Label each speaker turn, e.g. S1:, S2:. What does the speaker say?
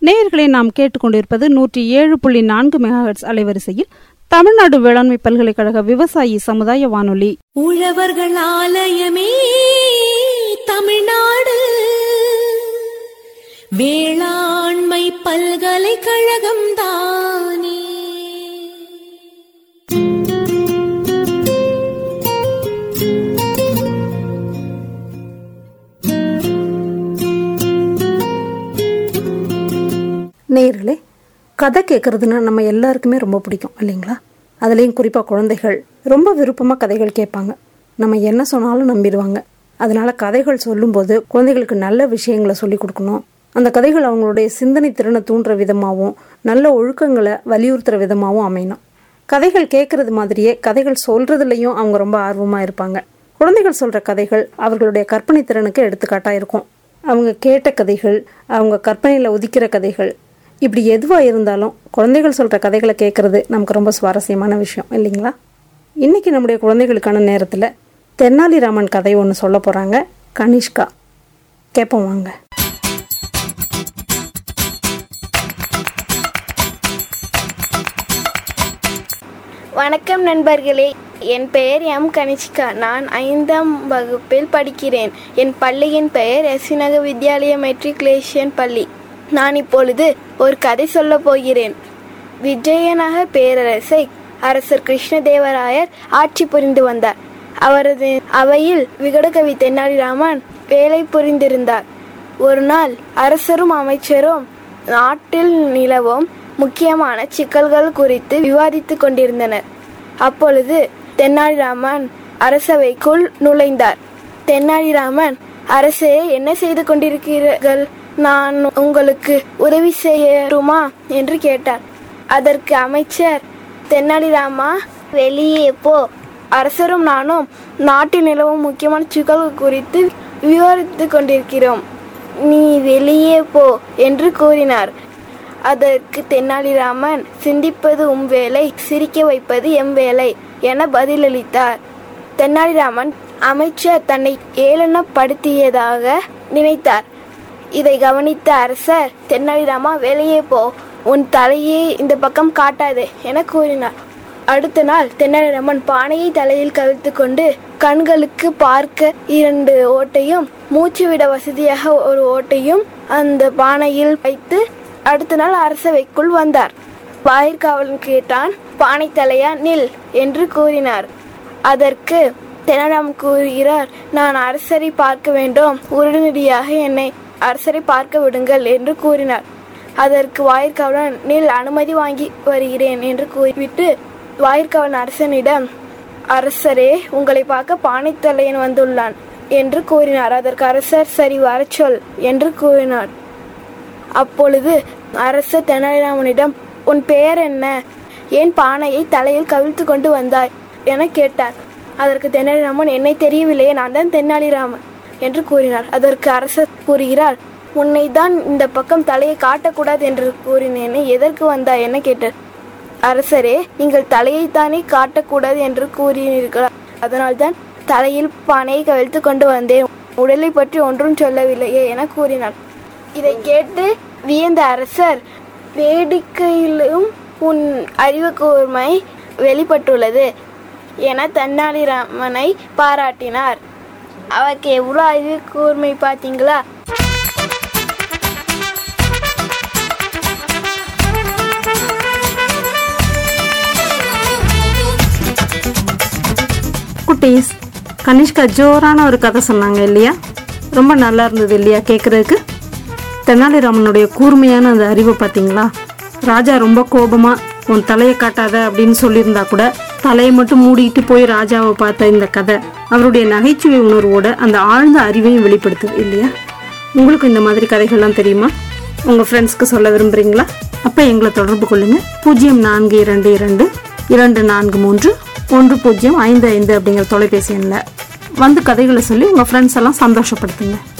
S1: நேயர்களை நாம் கேட்டுக்கொண்டிருப்பது நூற்றி ஏழு புள்ளி நான்கு மெகாஹெட்ஸ் அலைவரிசையில் தமிழ்நாடு வேளாண்மை பல்கலைக்கழக விவசாயி சமுதாய வானொலி
S2: உழவர்கள் ஆலயமே தமிழ்நாடு வேளாண்மை பல்கலைக்கழகம் தானே
S3: நேயர்களே கதை கேட்குறதுன்னா நம்ம எல்லாருக்குமே ரொம்ப பிடிக்கும் இல்லைங்களா அதுலேயும் குறிப்பாக குழந்தைகள் ரொம்ப விருப்பமாக கதைகள் கேட்பாங்க நம்ம என்ன சொன்னாலும் நம்பிடுவாங்க அதனால கதைகள் சொல்லும்போது குழந்தைகளுக்கு நல்ல விஷயங்களை சொல்லி கொடுக்கணும் அந்த கதைகள் அவங்களுடைய சிந்தனை திறனை தூண்டுற விதமாகவும் நல்ல ஒழுக்கங்களை வலியுறுத்துற விதமாகவும் அமையணும் கதைகள் கேட்கறது மாதிரியே கதைகள் சொல்றதுலயும் அவங்க ரொம்ப ஆர்வமாக இருப்பாங்க குழந்தைகள் சொல்ற கதைகள் அவர்களுடைய கற்பனை திறனுக்கு எடுத்துக்காட்டாக இருக்கும் அவங்க கேட்ட கதைகள் அவங்க கற்பனையில் உதிக்கிற கதைகள் இப்படி எதுவாக இருந்தாலும் குழந்தைகள் சொல்கிற கதைகளை கேட்குறது நமக்கு ரொம்ப சுவாரஸ்யமான விஷயம் இல்லைங்களா இன்னைக்கு நம்முடைய குழந்தைகளுக்கான நேரத்தில் தென்னாலிராமன் கதை ஒன்று சொல்ல போகிறாங்க கனிஷ்கா கேட்போம் வாங்க
S4: வணக்கம் நண்பர்களே என் பெயர் எம் கனிஷ்கா நான் ஐந்தாம் வகுப்பில் படிக்கிறேன் என் பள்ளியின் பெயர் எஸ்விநக வித்யாலய மெட்ரிகுலேஷன் பள்ளி நான் இப்பொழுது ஒரு கதை சொல்லப் போகிறேன் விஜயநகர் பேரரசை அரசர் கிருஷ்ணதேவராயர் ஆட்சி புரிந்து வந்தார் அவரது அவையில் விகடகவி தென்னாலிராமன் வேலை புரிந்திருந்தார் ஒரு நாள் அரசரும் அமைச்சரும் நாட்டில் நிலவும் முக்கியமான சிக்கல்கள் குறித்து விவாதித்துக் கொண்டிருந்தனர் அப்பொழுது தென்னாலிராமன் அரசவைக்குள் நுழைந்தார் தென்னாலிராமன் அரசே என்ன செய்து கொண்டிருக்கிறீர்கள் நான் உங்களுக்கு உதவி செய்யருமா என்று கேட்டார் அதற்கு அமைச்சர் தென்னாலிராமா வெளியே போ அரசரும் நானும் நாட்டில் நிலவும் முக்கியமான சிக்கல்கள் குறித்து விவாதித்துக் கொண்டிருக்கிறோம் நீ வெளியே போ என்று கூறினார் அதற்கு தென்னாலிராமன் சிந்திப்பது உம் வேலை சிரிக்க வைப்பது எம் வேலை என பதிலளித்தார் தென்னாலிராமன் அமைச்சர் தன்னை ஏளனப்படுத்தியதாக நினைத்தார் இதை கவனித்த அரசர் தென்னாலிராமா வெளியே போ உன் தலையை இந்த பக்கம் காட்டாதே என கூறினார் அடுத்த நாள் தென்னாலிராமன் பானையை தலையில் கவிழ்த்து கொண்டு கண்களுக்கு பார்க்க இரண்டு ஓட்டையும் மூச்சு விட வசதியாக ஒரு ஓட்டையும் அந்த பானையில் வைத்து அடுத்த நாள் அரசவைக்குள் வந்தார் வாயிற்காவலன் கேட்டான் பானை தலையா நில் என்று கூறினார் அதற்கு தெனாலிராமன் கூறுகிறார் நான் அரசரை பார்க்க வேண்டும் உடனடியாக என்னை அரசரை பார்க்க விடுங்கள் என்று கூறினார் அதற்கு வாயிற்காவலன் நில் அனுமதி வாங்கி வருகிறேன் என்று கூறிவிட்டு வாயிற்காவலன் அரசனிடம் அரசரே உங்களை பார்க்க பானைத்தலையன் வந்துள்ளான் என்று கூறினார் அதற்கு அரசர் சரி வரச் சொல் என்று கூறினார் அப்பொழுது அரசர் தெனாலிராமனிடம் உன் பெயர் என்ன ஏன் பானையை தலையில் கவிழ்த்து கொண்டு வந்தாய் என கேட்டார் அதற்கு தெனாலிராமன் என்னை தெரியவில்லையே நான் தான் தென்னாலிராமன் என்று கூறினார் அதற்கு அரசர் கூறுகிறார் உன்னை தான் இந்த பக்கம் தலையை காட்டக்கூடாது என்று கூறினேனே எதற்கு வந்தாய் என கேட்டார் அரசரே நீங்கள் தலையைத்தானே காட்டக்கூடாது என்று கூறினீர்கள் அதனால்தான் தலையில் பானையை கவிழ்த்து கொண்டு வந்தேன் உடலை பற்றி ஒன்றும் சொல்லவில்லையே என கூறினார் இதை கேட்டு வியந்த அரசர் வேடிக்கையிலும் உன் அறிவு கூர்மை வெளிப்பட்டுள்ளது என தென்னாலிராமனை பாராட்டினார் அவருக்கு எவ்வளோ அறிவு கூர்மை பார்த்தீங்களா
S3: குட்டீஸ் கனிஷ்கா ஜோரான ஒரு கதை சொன்னாங்க இல்லையா ரொம்ப நல்லா இருந்தது இல்லையா கேட்குறதுக்கு தெனாலிராமனுடைய கூர்மையான அந்த அறிவை பார்த்தீங்களா ராஜா ரொம்ப கோபமா உன் தலையை காட்டாத அப்படின்னு சொல்லியிருந்தா கூட தலையை மட்டும் மூடிட்டு போய் ராஜாவை பார்த்த இந்த கதை அவருடைய நகைச்சுவை உணர்வோட அந்த ஆழ்ந்த அறிவையும் வெளிப்படுத்துது இல்லையா உங்களுக்கு இந்த மாதிரி கதைகள்லாம் தெரியுமா உங்கள் ஃப்ரெண்ட்ஸ்க்கு சொல்ல விரும்புகிறீங்களா அப்போ எங்களை தொடர்பு கொள்ளுங்க பூஜ்ஜியம் நான்கு இரண்டு இரண்டு இரண்டு நான்கு மூன்று ஒன்று பூஜ்ஜியம் ஐந்து ஐந்து அப்படிங்கிற தொலைபேசி எண்ணில் வந்து கதைகளை சொல்லி உங்கள் ஃப்ரெண்ட்ஸ் எல்லாம் சந்தோஷப்படுத்துங்க